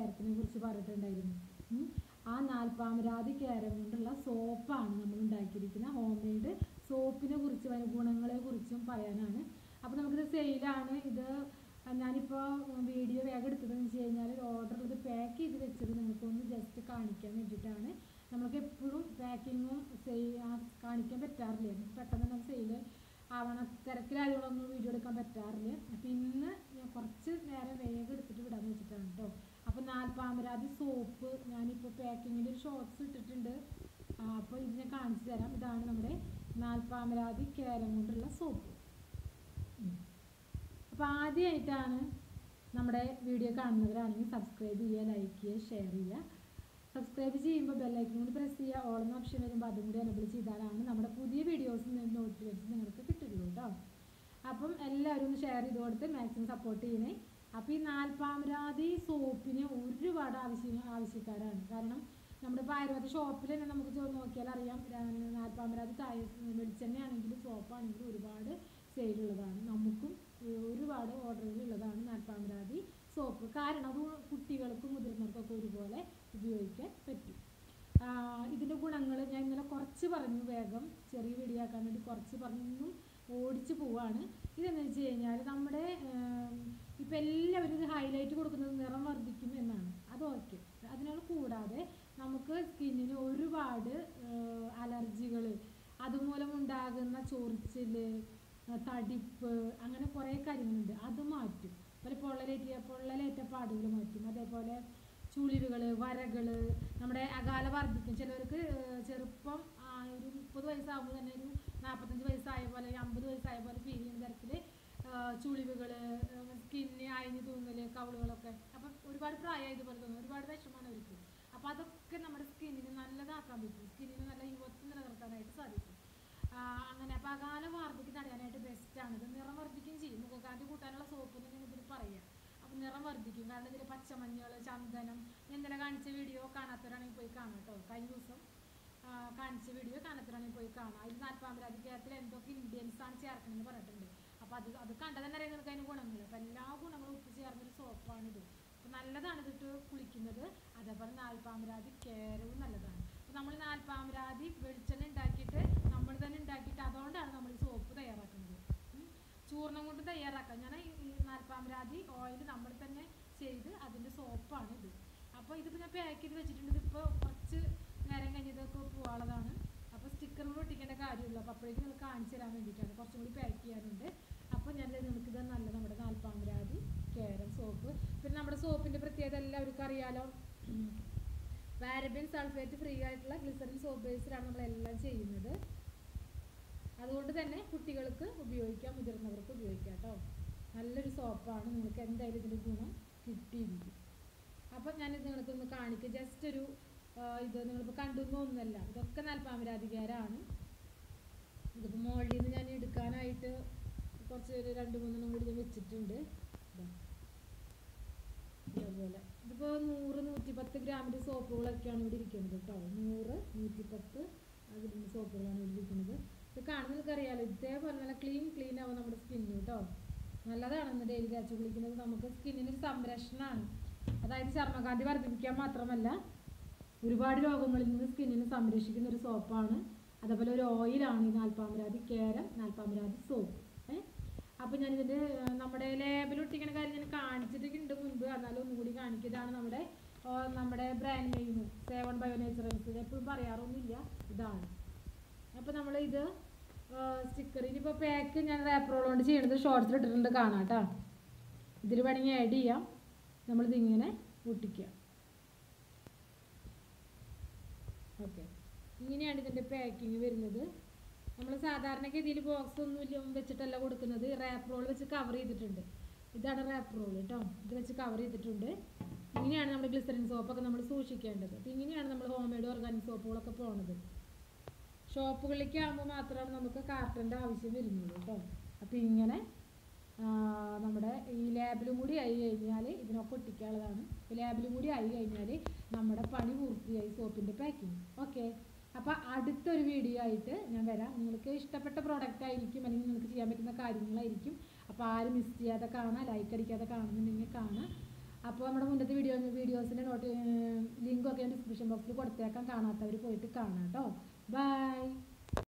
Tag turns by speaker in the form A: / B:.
A: കേരത്തിനെ കുറിച്ച് പറഞ്ഞിട്ടുണ്ടായിരുന്നു ഉം. ആ നാൽപ്പാമരാതി കേരം കൊണ്ടുള്ള സോപ്പാണ് നമ്മൾ ഉണ്ടാക്കിയിരിക്കുന്ന ഹോം മെയ്ഡ് സോപ്പിനെ കുറിച്ചും അതിൻ്റെ ഗുണങ്ങളെ കുറിച്ചും പറയാനാണ് അപ്പോൾ നമുക്കിത് സെയിലാണ് ഇത് ഞാനിപ്പോൾ വീഡിയോ വേഗം എടുത്തതെന്ന് വെച്ച് കഴിഞ്ഞാൽ ഓർഡർ ഇത് പാക്ക് ചെയ്ത് വെച്ചത് നിങ്ങൾക്കൊന്ന് ജസ്റ്റ് കാണിക്കാൻ വേണ്ടിയിട്ടാണ് നമുക്ക് എപ്പോഴും പാക്കിങ്ങും സെയിൽ കാണിക്കാൻ പറ്റാറില്ല നമുക്ക് പെട്ടെന്ന് തന്നെ സെയിൽ ആവണ തിരക്കിലായതുകൊണ്ടൊന്നും വീഡിയോ എടുക്കാൻ പറ്റാറില്ല അപ്പം ഇന്ന് ഞാൻ കുറച്ച് നേരം വേഗം എടുത്തിട്ട് വിടാന്ന് വെച്ചിട്ടാണ് കേട്ടോ അപ്പോൾ നാൽപ്പാമരാതി സോപ്പ് ഞാനിപ്പോൾ പാക്കിങ്ങിൻ്റെ ഒരു ഷോർട്സ് ഇട്ടിട്ടുണ്ട് അപ്പോൾ ഇത് ഞാൻ കാണിച്ചു തരാം ഇതാണ് നമ്മുടെ നാൽപ്പാമരാതി കേരം കൊണ്ടുള്ള സോപ്പ് അപ്പോൾ ആദ്യമായിട്ടാണ് നമ്മുടെ വീഡിയോ കാണുന്നവരാണെങ്കിൽ സബ്സ്ക്രൈബ് ചെയ്യുക ലൈക്ക് ചെയ്യുക ഷെയർ ചെയ്യുക സബ്സ്ക്രൈബ് ചെയ്യുമ്പോൾ ബെല്ലൈക്കൺ കൂടി പ്രസ് ചെയ്യുക ഓൾ എന്ന ഓപ്ഷൻ വരുമ്പോൾ അതും കൂടി എനബിൾ ചെയ്താലാണ് നമ്മുടെ പുതിയ വീഡിയോസ് നോട്ടിഫിക്കേഷൻ നിങ്ങൾക്ക് കിട്ടുള്ളൂ കേട്ടോ അപ്പം എല്ലാവരും ഒന്ന് ഷെയർ ചെയ്ത് കൊടുത്ത് മാക്സിമം സപ്പോർട്ട് ചെയ്യണേ അപ്പോൾ ഈ നാൽപ്പാമരാതി സോപ്പിന് ഒരുപാട് ആവശ്യ ആവശ്യക്കാരാണ് കാരണം നമ്മുടെ ഇപ്പോൾ ആയുർവേദ ഷോപ്പിൽ തന്നെ നമുക്ക് ചോ- നോക്കിയാൽ അറിയാം ര- നാൽപ്പാമരാതി ചായ വെളിച്ചെണ്ണയാണെങ്കിലും സോപ്പാണെങ്കിലും ഒരുപാട് സെയിലുള്ളതാണ് നമുക്കും ഒരുപാട് ഓർഡറുകൾ ഉള്ളതാണ് നാൽപ്പാമരാതി സോപ്പ് കാരണം അത് കുട്ടികൾക്കും മുതിർന്നവർക്കൊക്കെ ഒരുപോലെ ഉപയോഗിക്കാൻ പറ്റും ആ, ഇതിൻ്റെ ഗുണങ്ങൾ ഞാൻ ഇന്നലെ കുറച്ച് പറഞ്ഞു വേഗം ചെറിയ വീഡിയോ ആക്കാൻ വേണ്ടി കുറച്ച് പറഞ്ഞു ഇന്നും ഓടിച്ച് പോവാണ് ഇതെന്ന് വെച്ച് കഴിഞ്ഞാൽ നമ്മുടെ ഇപ്പം എല്ലാവരും ഇത് ഹൈലൈറ്റ് കൊടുക്കുന്നത് നിറം വർദ്ധിക്കും എന്നാണ് അത് ഓക്കെ അതിനോട് കൂടാതെ നമുക്ക് സ്കിന്നിന് ഒരുപാട് അലർജികൾ അതുമൂലം ഉണ്ടാകുന്ന ചൊറിച്ചിൽ തടിപ്പ് അങ്ങനെ കുറേ കാര്യങ്ങളുണ്ട് അത് മാറ്റും അതുപോലെ പൊള്ളലേറ്റ പൊള്ളലേറ്റ പാടുകൾ മാറ്റും അതേപോലെ ചുളിവുകൾ വരകൾ നമ്മുടെ അകാല വർദ്ധിക്കും ചിലവർക്ക് ഏഹ്, ചെറുപ്പം ആ, ഒരു മുപ്പത് വയസ്സാകുമ്പോൾ തന്നെ ഒരു നാൽപ്പത്തഞ്ച് വയസ്സായ പോലെ അമ്പത് വയസ്സായ പോലെ ഫീൽ ചെയ്യുന്ന തരത്തിൽ ചുളിവുകൾ സ്കിന്ന് അയഞ്ഞു തൂങ്ങൽ കവളുകളൊക്കെ അപ്പം ഒരുപാട് പ്രായം ഇതുപോലെ തോന്നും ഒരുപാട് വിഷമാണ് അവർക്ക് അപ്പം അതൊക്കെ നമ്മുടെ സ്കിന്നിന് നല്ലതാക്കാൻ പറ്റും സ്കിന്നിന് നല്ല യുവത്വം നിലനിർത്താനായിട്ട് സാധിക്കും ആ, അങ്ങനെ അപ്പം അകാല വാർദ്ധക്യം തടയാനായിട്ട് ബെസ്റ്റാണ് ഇത് നിറം വർദ്ധിക്കുകയും ചെയ്യും മുഖക്കാറ്റ് കൂട്ടാനുള്ള സോപ്പ് എന്ന് തന്നെ ഇതിന് പറയാം അപ്പം നിറം വർദ്ധിക്കും കാരണം ഇതിൽ പച്ചമഞ്ഞൾ ചന്ദനം ഞാൻ ഇന്നലെ കാണിച്ച വീഡിയോ കാണാത്തവരാണെങ്കിൽ പോയി കാണാം കേട്ടോ കഴിഞ്ഞ ദിവസം ആ, കാണിച്ച വീഡിയോ കാണാത്തവരാണെങ്കിൽ പോയി കാണാം അതിൽ നാൽപ്പാമരാതി കേരളത്തിൽ എന്തൊക്കെ ഇൻഗ്രീഡിയൻസ് ആണ് ചേർക്കണമെന്ന് പറഞ്ഞിട്ടുണ്ട് അപ്പോൾ അത് അത് കണ്ടാൽ തന്നെ അറിയാം നിങ്ങൾക്ക് അതിന് ഗുണങ്ങൾ അപ്പം എല്ലാ ഗുണങ്ങളും ഉപ്പ് ചേർന്നൊരു സോപ്പാണിത് അപ്പം നല്ലതാണ് ഇതിട്ട് കുളിക്കുന്നത് അതേപോലെ നാൽപ്പാമരാതി കേരവും നല്ലതാണ് അപ്പം നമ്മൾ നാൽപ്പാമരാതി വെളിച്ചെണ്ണ ഉണ്ടാക്കിയിട്ട് നമ്മൾ തന്നെ ഉണ്ടാക്കിയിട്ട് അതുകൊണ്ടാണ് നമ്മൾ ഈ സോപ്പ് തയ്യാറാക്കുന്നത് ഉം. ചൂർണം കൊണ്ട് തയ്യാറാക്കാം ഞാൻ ഈ ഈ നാൽപ്പാമരാതി ഓയിൽ നമ്മൾ തന്നെ ചെയ്ത് അതിൻ്റെ സോപ്പാണ് ഇത് അപ്പോൾ ഇതിപ്പോൾ ഞാൻ പാക്ക് ചെയ്ത് വെച്ചിട്ടുണ്ട് ഇതിപ്പോൾ കുറച്ച് നേരം കഴിഞ്ഞതൊക്കെ പോകാനുള്ളതാണ് അപ്പോൾ സ്റ്റിക്കർ കൂടെ ഒട്ടിക്കേണ്ട കാര്യമുള്ളൂ അപ്പോൾ അപ്പോഴേക്കും നിങ്ങൾ കാണിച്ചു തരാൻ വേണ്ടിയിട്ടാണ് കുറച്ചും കൂടി പാക്ക് ചെയ്യാനുണ്ട് അപ്പോൾ ഞാൻ നിങ്ങൾക്ക് ഇത് നല്ല നമ്മുടെ നാൽപ്പാമരാതി കേരം സോപ്പ് പിന്നെ നമ്മുടെ സോപ്പിൻ്റെ പ്രത്യേകത എല്ലാവർക്കും അറിയാലോ പാരബിൻ സൾഫേറ്റ് ഫ്രീ ആയിട്ടുള്ള ഗ്ലിസറിൻ സോപ്പ് ബേസിലാണ് നമ്മളെല്ലാം ചെയ്യുന്നത് അതുകൊണ്ട് തന്നെ കുട്ടികൾക്ക് ഉപയോഗിക്കാം മുതിർന്നവർക്ക് ഉപയോഗിക്കാം കേട്ടോ നല്ലൊരു സോപ്പാണ് നിങ്ങൾക്ക് എന്തായാലും ഇതിൻ്റെ ഗുണം കിട്ടിയിരിക്കും അപ്പം ഞാനിത് നിങ്ങൾക്കൊന്ന് കാണിക്കാം ജസ്റ്റ് ഒരു ആ, ഇത് നിങ്ങളിപ്പോൾ കണ്ടുന്ന ഒന്നല്ല ഇതൊക്കെ നാൽപ്പാമരാധികാരാണ് ഇതിപ്പോൾ മോളിൽ നിന്ന് ഞാൻ എടുക്കാനായിട്ട് കുറച്ച് ഒരു രണ്ട് മൂന്നെണ്ണം കൂടി ഞാൻ വെച്ചിട്ടുണ്ട് ഇതാ ഇതേപോലെ ഇതിപ്പോൾ നൂറ് നൂറ്റിപ്പത്ത് ഗ്രാമിൻ്റെ സോപ്പുകളൊക്കെയാണ് ഇവിടെ ഇരിക്കുന്നത് കേട്ടോ നൂറ് നൂറ്റിപ്പത്ത് അതിൻ്റെ സോപ്പുകളാണ് ഇവിടെ ഇരിക്കുന്നത് ഇത് കാണുന്നവർക്ക് അറിയാലോ ഇതേപോലെ നല്ല ക്ലീൻ ക്ലീൻ ആവും നമ്മുടെ സ്കിന്ന് കേട്ടോ നല്ലതാണെന്ന് ഡെയിലി തേച്ച് കുളിക്കുന്നത് നമുക്ക് സ്കിന്നിന് ഒരു സംരക്ഷണമാണ് അതായത് ചർമ്മകാന്തി വർദ്ധിപ്പിക്കാൻ മാത്രമല്ല ഒരുപാട് രോഗങ്ങളിൽ നിന്ന് സ്കിന്നിനെ സംരക്ഷിക്കുന്ന ഒരു സോപ്പാണ് അതേപോലെ ഒരു ഓയിലാണ് ഈ നാൽപ്പാമരാതി കേരം നാൽപ്പാമരാതി സോപ്പ് ഏ അപ്പോൾ ഞാനിതിൻ്റെ ഏഹ്, നമ്മുടെ ലേബിൽ ഒട്ടിക്കണ കാര്യം ഞാൻ കാണിച്ചിട്ടുണ്ട് മുൻപ് എന്നാലും ഒന്നും കൂടി കാണിക്കുക ഇതാണ് നമ്മുടെ ഓ, നമ്മുടെ brand name Seven Bio Naturals എപ്പോഴും പറയാറൊന്നുമില്ല ഇതാണ് അപ്പോൾ നമ്മൾ ഇത് സ്റ്റിക്കർ ഇനിയിപ്പോൾ പാക്ക് ഞാൻ റേപ്പർ കൊണ്ട് ചെയ്യണത് ഷോർട്സിൽ ഇട്ടിട്ടുണ്ട് കാണാം കേട്ടോ ഇതിൽ വേണമെങ്കിൽ ആഡ് ചെയ്യാം നമ്മളിത് ഇങ്ങനെ ഒട്ടിക്കുക ഓക്കെ ഇങ്ങനെയാണ് ഇതിൻ്റെ പാക്കിങ് വരുന്നത് നമ്മൾ സാധാരണഗതിയിൽ ബോക്സ് ഒന്നും ഇല്ല വെച്ചിട്ടല്ല കൊടുക്കുന്നത് റാപ്പ് റോൾ വെച്ച് കവർ ചെയ്തിട്ടുണ്ട് ഇതാണ് റാപ്പ് റോൾ കേട്ടോ ഇത് വെച്ച് കവർ ചെയ്തിട്ടുണ്ട് ഇങ്ങനെയാണ് നമ്മുടെ ഗ്ലിസറിൻ സോപ്പൊക്കെ നമ്മൾ സൂക്ഷിക്കേണ്ടത് അപ്പോൾ ഇങ്ങനെയാണ് നമ്മൾ ഹോം മെയ്ഡ് ഓർഗാനിക് സോപ്പുകളൊക്കെ പോണത് ഷോപ്പുകളിലേക്ക് ആകുമ്പോൾ മാത്രമാണ് നമുക്ക് കാർട്ടൻ്റെ ആവശ്യം വരുന്നുള്ളൂ കേട്ടോ അപ്പോൾ ഇങ്ങനെ ആ, നമ്മുടെ ഈ ലാബിലും കൂടി ആയി കഴിഞ്ഞാൽ ഇതിനൊക്കെ ഒട്ടിക്കാനുള്ളതാണ് ഈ ലാബിലും കൂടി ആയി കഴിഞ്ഞാൽ നമ്മുടെ പണി പൂർത്തിയായി സോപ്പിൻ്റെ പാക്കിങ് ഓക്കെ അപ്പോൾ അടുത്തൊരു വീഡിയോ ആയിട്ട് ഞാൻ വരാം നിങ്ങൾക്ക് ഇഷ്ടപ്പെട്ട പ്രോഡക്റ്റ് ആയിരിക്കും അല്ലെങ്കിൽ നിങ്ങൾക്ക് ചെയ്യാൻ പറ്റുന്ന കാര്യങ്ങളായിരിക്കും അപ്പോൾ ആരും മിസ് ചെയ്യാതെ കാണാം ലൈക്ക് അടിക്കാതെ കാണുന്നുണ്ടെങ്കിൽ കാണാം അപ്പോൾ നമ്മുടെ മുന്നത്തെ വീഡിയോ വീഡിയോസിൻ്റെ നോട്ട് ലിങ്കൊക്കെ ഞാൻ ഡിസ്ക്രിപ്ഷൻ ബോക്സിൽ കൊടുത്തേക്കാം കാണാത്തവർ പോയിട്ട് കാണാം കേട്ടോ ബൈ